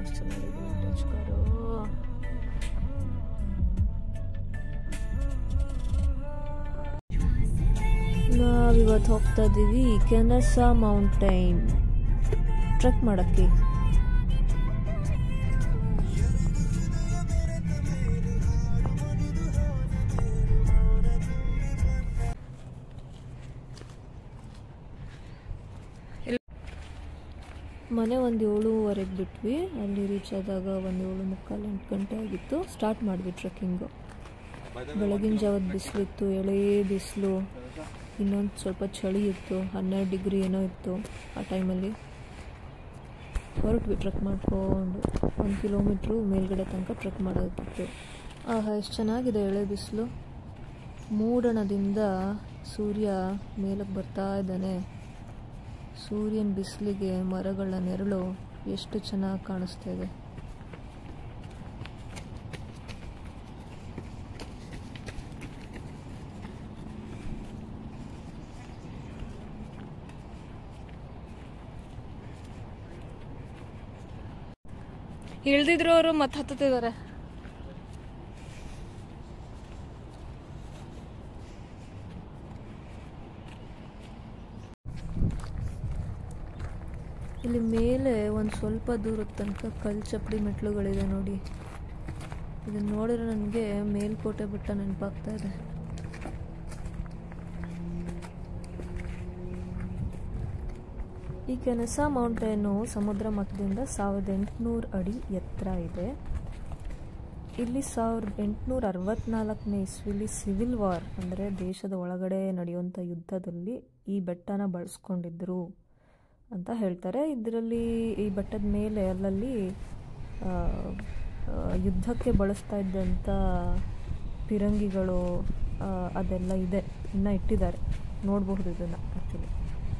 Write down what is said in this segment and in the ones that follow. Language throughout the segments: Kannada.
ಎಷ್ಟು ಚೆನ್ನಾಗಿದೆ vintage ಕಾರು ನಾವಿವತ್ತು ಹೋಗ್ತಾ ಇದ್ದೀವಿ ಕೆನಸ ಮೌಂಟೈನ್ ಟ್ರೆಕ್ ಮಾಡೋಕ್ಕೆ ಮನೆ ಒಂದು ಏಳುವರೆಗೆ ಬಿಟ್ವಿ ಅಲ್ಲಿ ರೀಚ್ ಆದಾಗ ಒಂದು ಏಳು ಮುಕ್ಕಾಲು ಎಂಟು ಗಂಟೆ ಆಗಿತ್ತು ಸ್ಟಾರ್ಟ್ ಮಾಡಿದ್ವಿ ಟ್ರೆಕ್ಕಿಂಗು ಬೆಳಗಿನ ಜಾವದ ಬಿಸಿಲಿತ್ತು ಎಳೆ ಬಿಸಿಲು ಇನ್ನೊಂದು ಸ್ವಲ್ಪ ಚಳಿ ಇತ್ತು ಹನ್ನೆರಡು ಡಿಗ್ರಿ ಏನೋ ಇತ್ತು ಆ ಟೈಮಲ್ಲಿ ಹೊರಟ್ವಿ ಟ್ರೆಕ್ ಮಾಡಿಕೊಂಡು ಒಂದು ಕಿಲೋಮೀಟ್ರು ಮೇಲ್ಗಡೆ ತನಕ ಟ್ರೆಕ್ ಮಾಡೋದಿತ್ತು ಆಹಾ ಎಷ್ಟು ಚೆನ್ನಾಗಿದೆ ಎಳೆ ಬಿಸಿಲು ಮೂಡಣದಿಂದ ಸೂರ್ಯ ಮೇಲಕ್ಕೆ ಬರ್ತಾ ಇದ್ದಾನೆ ಸೂರ್ಯನ ಬಿಸಿಲಿಗೆ ಮರಗಳ ನೆರಳು ಎಷ್ಟು ಚೆನ್ನಾಗಿ ಕಾಣಿಸ್ತಾ ಇದೆ ಇಳ್ದಿದ್ರು ಅವರು ಮತ್ತೆ ಹತ್ತುತ್ತಿದ್ದಾರೆ ಇಲ್ಲಿ ಮೇಲೆ ಒಂದು ಸ್ವಲ್ಪ ದೂರದ ತನಕ ಕಲ್ಲು ಚಪ್ಪಡಿ ಮೆಟ್ಲುಗಳಿದೆ ನೋಡಿ ಇದನ್ನ ನೋಡಿದ್ರೆ ನನಗೆ ಮೇಲ್ಕೋಟೆ ಬೆಟ್ಟ ನೆನಪಾಗ್ತಾ ಇದೆ ಈ ಕೆನಸ ಮೌಂಟೇನು ಸಮುದ್ರ ಮಟ್ಟದಿಂದ ಸಾವಿರದ ಎಂಟುನೂರು ಅಡಿ ಎತ್ತರ ಇದೆ ಇಲ್ಲಿ ಸಾವಿರದ ಎಂಟುನೂರ ಅರವತ್ನಾಲ್ಕನೇ ಇಸ್ವಿಲಿ ಸಿವಿಲ್ ವಾರ್ ಅಂದರೆ ದೇಶದ ಒಳಗಡೆ ನಡೆಯುವಂಥ ಯುದ್ಧದಲ್ಲಿ ಈ ಬೆಟ್ಟನ ಬಳಸ್ಕೊಂಡಿದ್ರು ಅಂತ ಹೇಳ್ತಾರೆ ಇದರಲ್ಲಿ ಈ ಬೆಟ್ಟದ ಮೇಲೆ ಅಲ್ಲಲ್ಲಿ ಆ, ಆ, ಯುದ್ಧಕ್ಕೆ ಬಳಸ್ತಾ ಇದ್ದಂಥ ಪಿರಂಗಿಗಳು ಆ, ಅದೆಲ್ಲ ಇದೆ ಇನ್ನೂ ಇಟ್ಟಿದ್ದಾರೆ ನೋಡಬಹುದು ಇದನ್ನು ಆ್ಯಕ್ಚುಲಿ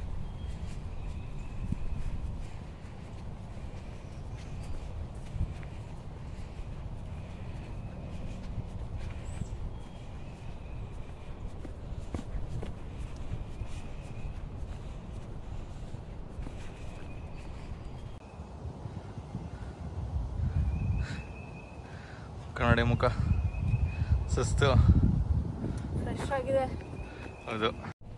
ಕನ್ನಡಿ ಮುಖ ಸುಸ್ತು ಫ್ರೆಶ್ ಆಗಿದೆ ಹೌದು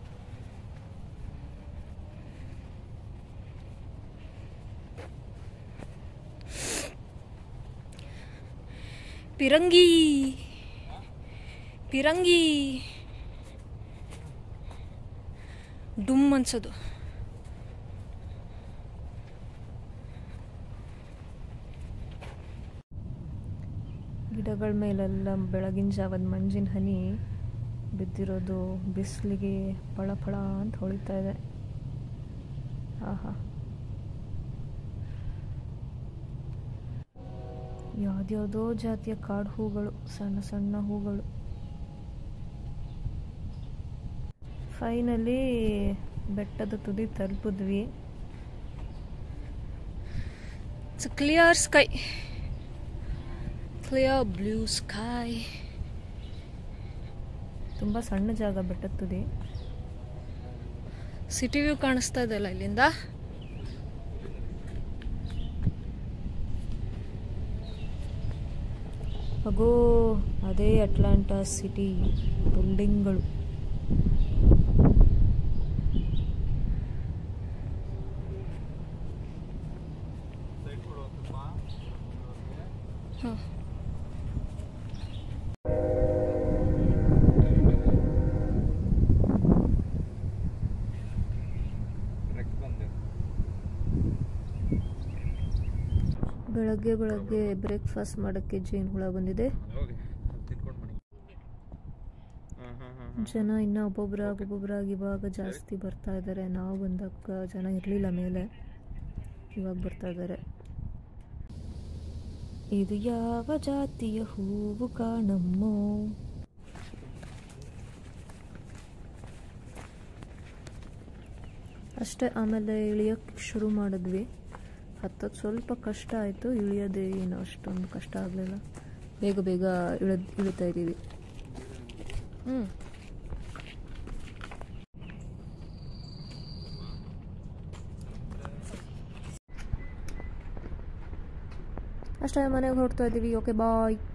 ಪಿರಂಗಿ ಪಿರಂಗಿ ಡುಮ್ ಅನ್ಸೋದು ಗಿಡಗಳ ಮೇಲೆಲ್ಲ ಬೆಳಗಿನ ಜಾವದ ಮಂಜಿನ ಹನಿ ಬಿದ್ದಿರೋದು ಬಿಸಿಲಿಗೆ ಪಳ ಪಳ ಅಂತ ಹೊಳಿತಾ ಇದೆ ಆಹಾ ಯಾವ್ದ್ಯಾವುದೋ ಜಾತಿಯ ಕಾಡು ಹೂಗಳು ಸಣ್ಣ ಸಣ್ಣ ಹೂಗಳು ಫೈನಲಿ ಬೆಟ್ಟದ ತುದಿ ತಲುಪಿದ್ವಿ it's clear sky clear blue sky ತುಂಬ ಸಣ್ಣ ಜಾಗ ಬೆಟ್ಟದ ತುದಿ ಸಿಟಿ ವ್ಯೂ ಕಾಣಿಸ್ತಾ ಇದೆಯಲ್ಲ ಇಲ್ಲಿಂದ ಅಗೋ ಅದೇ ಅಟ್ಲಾಂಟಾ ಸಿಟಿ ಬಿಲ್ಡಿಂಗ್ಗಳು ಹಾಂ ಬೆಳಗ್ಗೆ ಬೆಳಗ್ಗೆ ಬ್ರೇಕ್ಫಾಸ್ಟ್ ಮಾಡೋಕ್ಕೆ ಜೇನು ಹುಳ ಬಂದಿದೆ ಹೋಗಿ ತಿನ್ಕೊಂಡು ಬನ್ನಿ ಹ್ಮ್ ಹ್ಮ್ ಹ್ಮ್ ಜನ ಇನ್ನ ಒಬ್ಬೊಬ್ಬರಾಗಿ ಒಬ್ಬೊಬ್ಬರಾಗಿ ಇವಾಗ ಜಾಸ್ತಿ ಬರ್ತಾ ಇದ್ದಾರೆ ನಾವು ಬಂದಾಗ ಜನ ಇರಲಿಲ್ಲ ಮೇಲೆ ಇವಾಗ ಬರ್ತಾ ಇದ್ದಾರೆ ಇದು ಯಾವ ಜಾತಿಯ ಹೂವು ಕಾಣಮ್ಮೋ ಅಷ್ಟೇ ಆಮೇಲೆ ಇಳಿಯೋಕ್ಕೆ ಶುರು ಮಾಡಿದ್ವಿ ಹತ್ತೋದು ಸ್ವಲ್ಪ ಕಷ್ಟ ಆಯಿತು ಇಳಿಯೋದೇ ಏನು ಅಷ್ಟೊಂದು ಕಷ್ಟ ಆಗಲಿಲ್ಲ ಬೇಗ ಬೇಗ ಇಳಿದ್ ಇಳಿತಾ ಇದ್ದೀವಿ ಹ್ಞೂ ಅಷ್ಟೇ ಮನೆಗೆ ಹೊರಡ್ತಾ ಇದ್ದೀವಿ ಓಕೆ ಬಾಯ್